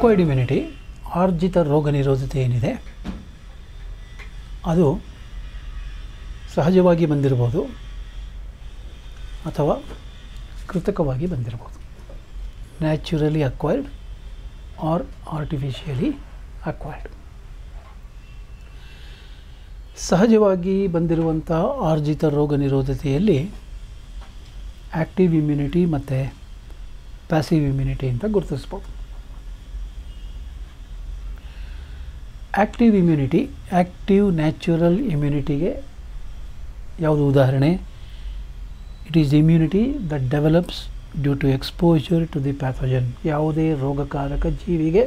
acquired immunity ಆರ್ಜಿತ ರೋಗ ನಿರೋಧತೆ ಏನಿದೆ ಅದು ಸಹಜವಾಗಿ ಬಂದಿರ್ಬೋದು ಅಥವಾ ಕೃತಕವಾಗಿ ಬಂದಿರ್ಬೋದು naturally acquired or artificially acquired ಸಹಜವಾಗಿ ಬಂದಿರುವಂಥ ಆರ್ಜಿತ ರೋಗ ನಿರೋಧತೆಯಲ್ಲಿ ಆ್ಯಕ್ಟಿವ್ ಇಮ್ಯುನಿಟಿ ಮತ್ತು ಪ್ಯಾಸಿವ್ ಇಮ್ಯುನಿಟಿ ಅಂತ ಗುರುತಿಸ್ಬೋದು ಆ್ಯಕ್ಟಿವ್ ಇಮ್ಯುನಿಟಿ ಆ್ಯಕ್ಟಿವ್ ನ್ಯಾಚುರಲ್ ಇಮ್ಯುನಿಟಿಗೆ ಯಾವುದು ಉದಾಹರಣೆ it is immunity that develops due to exposure to the pathogen ಯಾವುದೇ ರೋಗಕಾರಕ ಜೀವಿಗೆ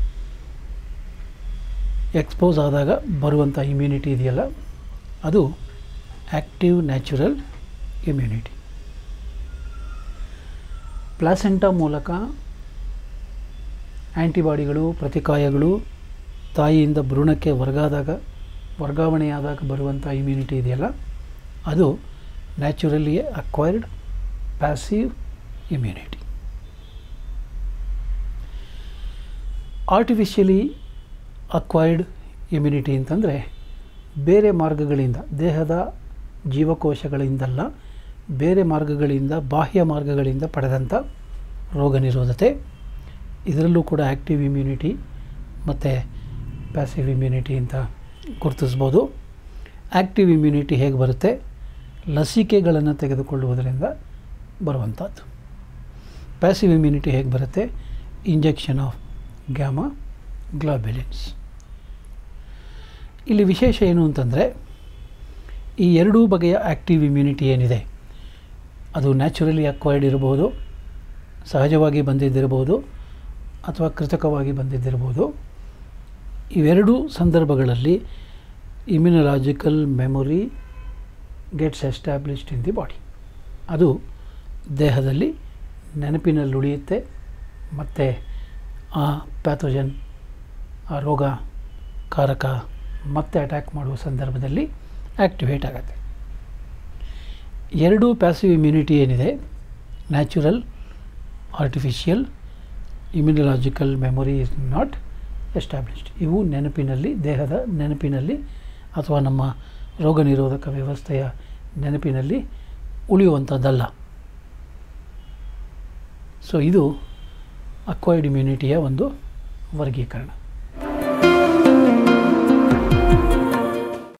ಎಕ್ಸ್ಪೋಸ್ ಆದಾಗ ಬರುವಂಥ ಇಮ್ಯುನಿಟಿ ಇದೆಯಲ್ಲ ಅದು ಆ್ಯಕ್ಟಿವ್ ನ್ಯಾಚುರಲ್ ಇಮ್ಯುನಿಟಿ ಪ್ಲಾಸೆಂಟಾ ಮೂಲಕ ಆ್ಯಂಟಿಬಾಡಿಗಳು ಪ್ರತಿಕಾಯಗಳು ತಾಯಿಯಿಂದ ಭ್ರೂಣಕ್ಕೆ ವರ್ಗಾದಾಗ ವರ್ಗಾವಣೆಯಾದಾಗ ಬರುವಂಥ ಇಮ್ಯುನಿಟಿ ಇದೆಯಲ್ಲ ಅದು naturally acquired passive immunity artificially acquired immunity ಅಂತಂದರೆ ಬೇರೆ ಮಾರ್ಗಗಳಿಂದ ದೇಹದ ಜೀವಕೋಶಗಳಿಂದಲ್ಲ ಬೇರೆ ಮಾರ್ಗಗಳಿಂದ ಬಾಹ್ಯ ಮಾರ್ಗಗಳಿಂದ ಪಡೆದಂಥ ರೋಗ ನಿರೋಧತೆ ಇದರಲ್ಲೂ ಕೂಡ ಆ್ಯಕ್ಟಿವ್ ಇಮ್ಯುನಿಟಿ ಮತ್ತು ಪ್ಯಾಸಿವ್ ಇಮ್ಯುನಿಟಿ ಅಂತ ಗುರುತಿಸ್ಬೋದು ಆ್ಯಕ್ಟಿವ್ ಇಮ್ಯುನಿಟಿ ಹೇಗೆ ಬರುತ್ತೆ ಲಸಿಕೆಗಳನ್ನು ತೆಗೆದುಕೊಳ್ಳುವುದರಿಂದ ಬರುವಂಥದ್ದು ಪ್ಯಾಸಿವ್ ಇಮ್ಯುನಿಟಿ ಹೇಗೆ ಬರುತ್ತೆ ಇಂಜೆಕ್ಷನ್ ಆಫ್ ಗ್ಯಾಮಾ ಗ್ಲಾಬ್ಯುಲಿನ್ಸ್ ಇಲ್ಲಿ ವಿಶೇಷ ಏನು ಅಂತಂದರೆ ಈ ಎರಡೂ ಬಗೆಯ ಆ್ಯಕ್ಟಿವ್ ಇಮ್ಯುನಿಟಿ ಏನಿದೆ ಅದು ನ್ಯಾಚುರಲಿ ಅಕ್ವೈರ್ಡ್ ಇರಬಹುದು ಸಹಜವಾಗಿ ಬಂದಿದ್ದಿರಬಹುದು ಅಥವಾ ಕೃತಕವಾಗಿ ಬಂದಿದ್ದಿರಬಹುದು ಇವೆರಡೂ ಸಂದರ್ಭಗಳಲ್ಲಿ immunological memory gets established in the body ಅದು ದೇಹದಲ್ಲಿ ನೆನಪಿನಲ್ಲಿ ಉಳಿಯುತ್ತೆ ಮತ್ತು ಆ ಪ್ಯಾಥೋಜನ್ ಆ ರೋಗ ಕಾರಕ ಮತ್ತೆ ಅಟ್ಯಾಕ್ ಮಾಡುವ ಸಂದರ್ಭದಲ್ಲಿ ಆ್ಯಕ್ಟಿವೇಟ್ ಆಗುತ್ತೆ ಎರಡೂ ಪ್ಯಾಸಿವ್ ಇಮ್ಯುನಿಟಿ ಏನಿದೆ natural artificial immunological memory is not established ಇವು ನೆನಪಿನಲ್ಲಿ ದೇಹದ ನೆನಪಿನಲ್ಲಿ ಅಥವಾ ನಮ್ಮ ರೋಗ ನಿರೋಧಕ ವ್ಯವಸ್ಥೆಯ ನೆನಪಿನಲ್ಲಿ ಉಳಿಯುವಂಥದ್ದಲ್ಲ ಸೊ ಇದು ಅಕ್ವೈರ್ಡ್ ಇಮ್ಯುನಿಟಿಯ ಒಂದು ವರ್ಗೀಕರಣ